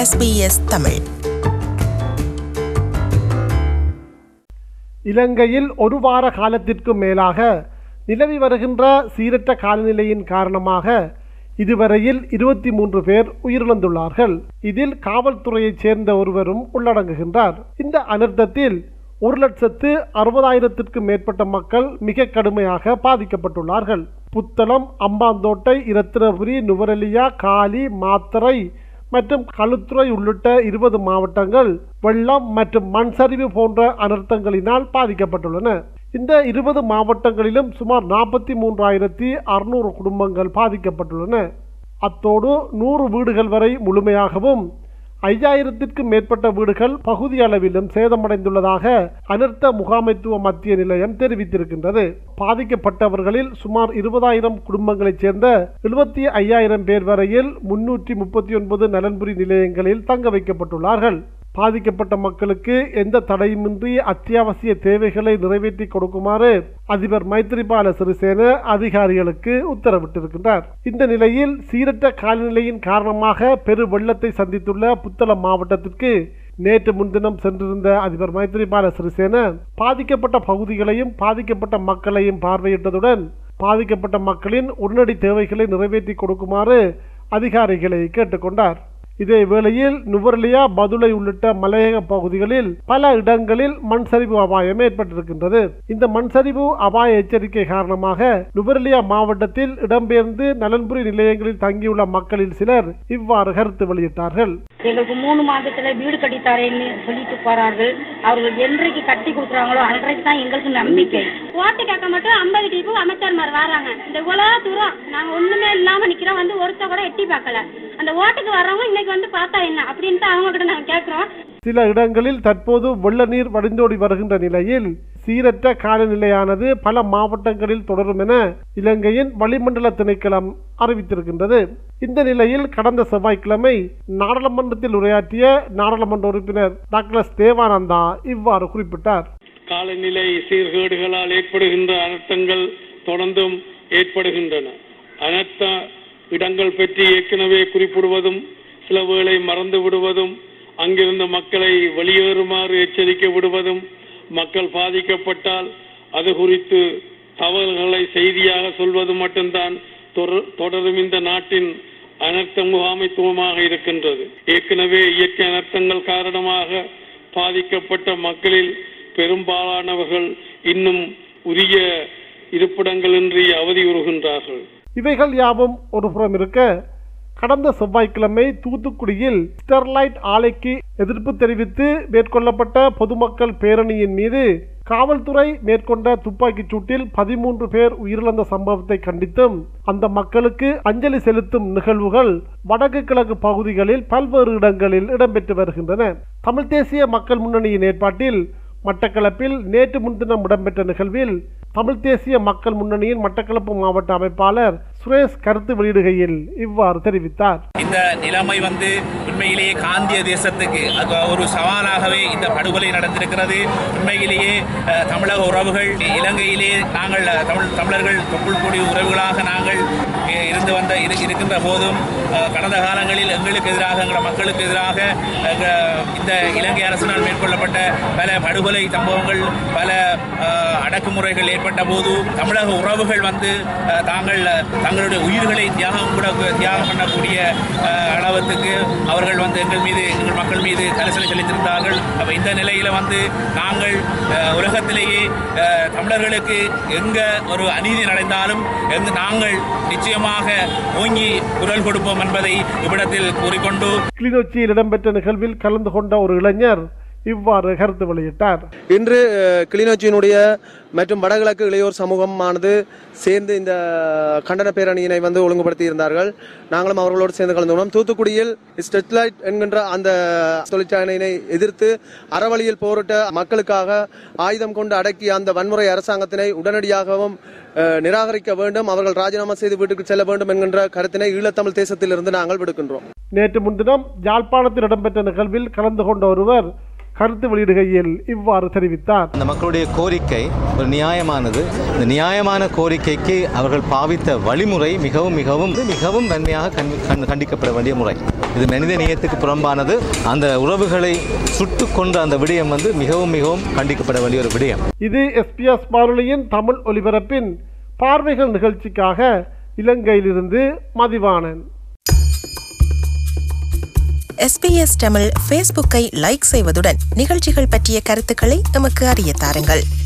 SBS Tamil இலங்கையில் ஒரு வார காலத்திற்கு மேலாக நிலவி வருகின்ற சீரற்ற காலநிலையின் காரணமாக இதுவரையில் இருபத்தி மூன்று பேர் உயிரிழந்துள்ளார்கள் இதில் காவல்துறையைச் சேர்ந்த ஒருவரும் உள்ளடங்குகின்றார் இந்த அனர்த்தத்தில் ஒரு லட்சத்து அறுபதாயிரத்திற்கும் மேற்பட்ட மக்கள் மிக கடுமையாக பாதிக்கப்பட்டுள்ளார்கள் புத்தளம் அம்பாந்தோட்டை இரத்தினபுரி நுவரெலியா காலி மாத்தறை மற்றும் களுத்துறை உள்ளிட்ட இருபது மாவட்டங்கள் வெள்ளம் மற்றும் மண் சரிவு போன்ற அனர்த்தங்களினால் பாதிக்கப்பட்டுள்ளன இந்த இருபது மாவட்டங்களிலும் சுமார் நாற்பத்தி மூன்றாயிரத்தி அறுநூறு குடும்பங்கள் பாதிக்கப்பட்டுள்ளன அத்தோடு நூறு வீடுகள் வரை முழுமையாகவும் ஐயாயிரத்திற்கும் மேற்பட்ட வீடுகள் பகுதி அளவிலும் சேதமடைந்துள்ளதாக அனர்த்த முகாமைத்துவ மத்திய நிலையம் தெரிவித்திருக்கின்றது பாதிக்கப்பட்டவர்களில் சுமார் இருபதாயிரம் குடும்பங்களைச் சேர்ந்த எழுபத்தி ஐயாயிரம் பேர் வரையில் முன்னூற்றி முப்பத்தி ஒன்பது நலன்புரி நிலையங்களில் தங்க வைக்கப்பட்டுள்ளார்கள் பாதிக்கப்பட்ட மக்களுக்கு எந்த தடையுமின்றி அத்தியாவசிய தேவைகளை நிறைவேற்றி கொடுக்குமாறு அதிபர் மைத்ரிபால சிறிசேன அதிகாரிகளுக்கு உத்தரவிட்டிருக்கின்றார் இந்த நிலையில் சீரற்ற காலநிலையின் காரணமாக பெரு வெள்ளத்தை சந்தித்துள்ள புத்தளம் மாவட்டத்திற்கு நேற்று முன்தினம் சென்றிருந்த அதிபர் மைத்ரிபால சிறிசேன பாதிக்கப்பட்ட பகுதிகளையும் பாதிக்கப்பட்ட மக்களையும் பார்வையிட்டதுடன் பாதிக்கப்பட்ட மக்களின் உடனடி தேவைகளை நிறைவேற்றி கொடுக்குமாறு அதிகாரிகளை கேட்டுக்கொண்டார் இதே வேளையில் நுவர்லியா பதுளை உள்ளிட்ட மலையக பகுதிகளில் பல இடங்களில் மண் சரிவு அபாயம் ஏற்பட்டிருக்கின்றது இந்த மண் சரிவு அபாய எச்சரிக்கை காரணமாக நுவர்லியா மாவட்டத்தில் இடம்பெயர்ந்து நலன்புரி நிலையங்களில் தங்கியுள்ள மக்களில் சிலர் இவ்வாறு கருத்து வெளியிட்டார்கள் எங்களுக்கு மூணு மாதத்துல வீடு கட்டி தரேன்னு சொல்லிட்டு போறார்கள் அவர்கள் என்றைக்கு கட்டி கொடுக்குறாங்களோ அன்றைக்கு தான் எங்களுக்கு நம்பிக்கை ஓட்டு கேட்க மட்டும் ஐம்பது டிப்பு அமைச்சர்மார் வராங்க இந்த இவ்வளவு தூரம் நாங்க ஒண்ணுமே இல்லாம நிக்கிறோம் வந்து ஒருத்த கூட எட்டி பார்க்கல அந்த ஓட்டுக்கு வர்றவங்க இன்னைக்கு வந்து பார்த்தா என்ன அப்படின்ட்டு அவங்க கிட்ட நாங்க கேக்குறோம் சில இடங்களில் தற்போது வெள்ள நீர் வடிந்தோடி வருகின்ற நிலையில் சீரற்ற காலநிலையானது பல மாவட்டங்களில் தொடரும் என இலங்கையின் வளிமண்டல திணைக்களம் அறிவித்திருக்கின்றது இந்த நிலையில் கடந்த செவ்வாய்க்கிழமை நாடாளுமன்றத்தில் உரையாற்றிய நாடாளுமன்ற உறுப்பினர் டாக்டர் தேவானந்தா இவ்வாறு குறிப்பிட்டார் காலநிலை சீர்கேடுகளால் ஏற்படுகின்ற அனர்த்தங்கள் தொடர்ந்தும் ஏற்படுகின்றன அனர்த்த இடங்கள் பற்றி ஏற்கனவே குறிப்பிடுவதும் சில வேளை மறந்து விடுவதும் அங்கிருந்த மக்களை வெளியேறுமாறு எச்சரிக்கை விடுவதும் மக்கள் பாதிக்கப்பட்டால் அது குறித்து தகவல்களை செய்தியாக சொல்வது மட்டும்தான் தொடர்- தொடரும் இந்த நாட்டின் அனர்த்த முகாமைத்துவமாக இருக்கின்றது ஏற்கனவே இயற்கை அனர்த்தங்கள் காரணமாக பாதிக்கப்பட்ட மக்களில் பெரும்பாலானவர்கள் இன்னும் உரிய இருப்பிடங்களின்றி அவதியுறுகின்றார்கள் இவைகள் யாவும் ஒரு புறம் இருக்க கடந்த செவ்வாய்க்கிழமை தூத்துக்குடியில் ஸ்டெர்லைட் ஆலைக்கு எதிர்ப்பு தெரிவித்து மேற்கொள்ளப்பட்ட பொதுமக்கள் பேரணியின் மீது காவல்துறை மேற்கொண்ட துப்பாக்கிச் சூட்டில் பதிமூன்று பேர் உயிரிழந்த சம்பவத்தை கண்டித்தும் அந்த மக்களுக்கு அஞ்சலி செலுத்தும் நிகழ்வுகள் வடக்கு கிழக்கு பகுதிகளில் பல்வேறு இடங்களில் இடம்பெற்று வருகின்றன தமிழ் தேசிய மக்கள் முன்னணியின் ஏற்பாட்டில் மட்டக்களப்பில் நேற்று முன்தினம் இடம்பெற்ற நிகழ்வில் தமிழ் தேசிய மக்கள் முன்னணியின் மட்டக்களப்பு மாவட்ட அமைப்பாளர் சுரேஷ் கருத்து வெளியிடுகையில் இவ்வாறு தெரிவித்தார் இந்த நிலைமை வந்து உண்மையிலேயே காந்திய தேசத்துக்கு அது ஒரு சவாலாகவே இந்த படுகொலை நடந்திருக்கிறது உண்மையிலேயே அஹ், தமிழக உறவுகள் இலங்கையிலே நாங்கள் அஹ், தமிழ் தமிழர்கள் தொப்புள் கொடி உறவுகளாக நாங்கள் அஹ், இருந்து வந்த இரு- இருக்கின்ற போதும் அஹ், கடந்த காலங்களில் எங்களுக்கு எதிராக எங்கள் மக்களுக்கு எதிராக அஹ், இந்த இலங்கை அரசினால் மேற்கொள்ளப்பட்ட பல படுகொலை சம்பவங்கள் பல அஹ், அடக்குமுறைகள் ஏற்பட்ட போது தமிழக உறவுகள் வந்து அஹ், தாங்கள் அஹ், தங்களுடைய உயிர்களை தியாகம் கூட தியாகம் பண்ணக்கூடிய அஹ், அளவுக்கு அவர்கள் வந்து எங்கள் மீது எங்கள் மக்கள் மீது கரிசனை செலுத்தியிருந்தார்கள் அப்ப இந்த நிலையில வந்து நாங்கள் அஹ், உலகத்திலேயே அஹ், தமிழர்களுக்கு எங்க ஒரு அநீதி நடந்தாலும் எங்க நாங்கள் நிச்சயமாக ஓங்கி குரல் கொடுப்போம் என்பதை இவ்விடத்தில் கூறிக்கொண்டு கிளிநொச்சியில் இடம்பெற்ற நிகழ்வில் கலந்து கொண்ட ஒரு இளைஞர் இவ்வாறு கருத்து வெளியிட்டார் இன்று அஹ், கிளிநொச்சியினுடைய மற்றும் வடகிழக்கு இளையோர் சமூகமானது சேர்ந்து இந்த கண்டன பேரணியினை வந்து ஒழுங்குபடுத்தி இருந்தார்கள் நாங்களும் அவர்களோடு சேர்ந்து கலந்து கொண்டோம் தூத்துக்குடியில் ஸ்டெட்லைட் என்கின்ற அந்த தொழிற்சாலையினை எதிர்த்து அறவழியில் போரிட்ட மக்களுக்காக ஆயுதம் கொண்டு அடக்கிய அந்த வன்முறை அரசாங்கத்தினை உடனடியாகவும் அஹ், நிராகரிக்க வேண்டும் அவர்கள் ராஜினாமா செய்து வீட்டுக்கு செல்ல வேண்டும் என்கின்ற கருத்தினை ஈழத்தமிழ் தேசத்திலிருந்து நாங்கள் விடுக்கின்றோம் நேற்று முன்தினம் யாழ்ப்பாணத்தில் இடம்பெற்ற நிகழ்வில் கலந்து கொண்ட ஒருவர் கருத்து வெளியிடுகையில் இவ்வாறு தெரிவித்தார் அந்த மக்களுடைய கோரிக்கை ஒரு நியாயமானது இந்த நியாயமான கோரிக்கைக்கு அவர்கள் பாவித்த வழிமுறை மிகவும் மிகவும் மிகவும் நன்மையாக கண்டி- கண்- கண்டிக்கப்பட வேண்டிய முறை இது மனித நேயத்துக்கு புறம்பானது அந்த உறவுகளை சுட்டு கொன்ற அந்த விடயம் வந்து மிகவும் மிகவும் கண்டிக்கப்பட வேண்டிய ஒரு விடயம் இது எஸ்பிஎஸ் வானொலியின் தமிழ் ஒலிபரப்பின் பார்வைகள் நிகழ்ச்சிக்காக இலங்கையிலிருந்து மதிவாணன் எஸ்பிஎஸ் தமிழ் ஃபேஸ்புக்கை லைக் செய்வதுடன் நிகழ்ச்சிகள் பற்றிய கருத்துக்களை எமக்கு அறிய தாருங்கள்